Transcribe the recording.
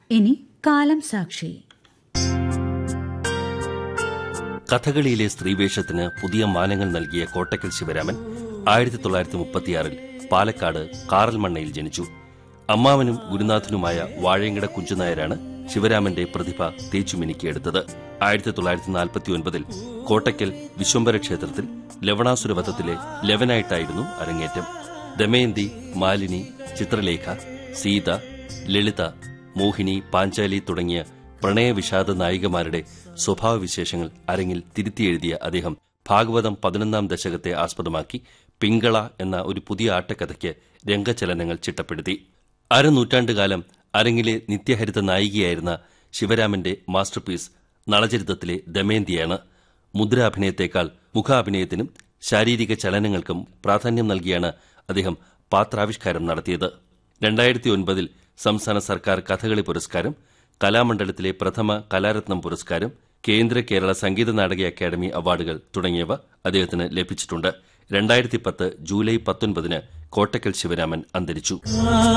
ഇനി കാലം സാക്ഷി കഥകളിയിലെ സ്ത്രീവേഷത്തിന് പുതിയ മാനങ്ങൾ നൽകിയ കോട്ടക്കൽ ശിവരാമൻ ആയിരത്തി തൊള്ളായിരത്തി മുപ്പത്തിയാറിൽ പാലക്കാട് കാറൽമണ്ണയിൽ ജനിച്ചു അമ്മാവനും ഗുരുനാഥനുമായ വാഴയങ്കട കുഞ്ചുനായരാണ് ശിവരാമന്റെ പ്രതിഭ തേച്ചുമിനുക്കിയെടുത്തത് ആയിരത്തി തൊള്ളായിരത്തി നാൽപ്പത്തി ഒൻപതിൽ കോട്ടയ്ക്കൽ വിശ്വംഭര ക്ഷേത്രത്തിൽ ലവണാസുരവധത്തിലെ ലെവനായിട്ടായിരുന്നു അരങ്ങേറ്റം ദമയന്തി മാലിനി ചിത്രലേഖ സീത ലളിത മോഹിനി പാഞ്ചാലി തുടങ്ങിയ പ്രണയവിഷാദ നായികമാരുടെ സ്വഭാവവിശേഷങ്ങൾ അരങ്ങിൽ തിരുത്തിയെഴുതിയ അദ്ദേഹം ഭാഗവതം പതിനൊന്നാം ദശകത്തെ ആസ്പദമാക്കി പിങ്കള എന്ന ഒരു പുതിയ ആട്ടക്കഥയ്ക്ക് രംഗചലനങ്ങൾ ചിട്ടപ്പെടുത്തി അരനൂറ്റാണ്ടുകാലം അരങ്ങിലെ നിത്യഹരിത നായികയായിരുന്ന ശിവരാമന്റെ മാസ്റ്റർപീസ് നളചരിതത്തിലെ ദമയന്തിയാണ് മുദ്രാഭിനയത്തേക്കാൾ മുഖാഭിനയത്തിനും ശാരീരിക ചലനങ്ങൾക്കും പ്രാധാന്യം നൽകിയാണ് അദ്ദേഹം പാത്രാവിഷ്കാരം നടത്തിയത് രണ്ടായിരത്തി ഒൻപതിൽ സംസ്ഥാന സർക്കാർ കഥകളി പുരസ്കാരം കലാമണ്ഡലത്തിലെ പ്രഥമ കലാരത്നം പുരസ്കാരം കേന്ദ്ര കേരള സംഗീത നാടക അക്കാദമി അവാർഡുകൾ തുടങ്ങിയവ അദ്ദേഹത്തിന് ലഭിച്ചിട്ടുണ്ട് രണ്ടായിരത്തി പത്ത് ജൂലൈ പത്തൊൻപതിന് കോട്ടക്കൽ ശിവരാമൻ അന്തരിച്ചു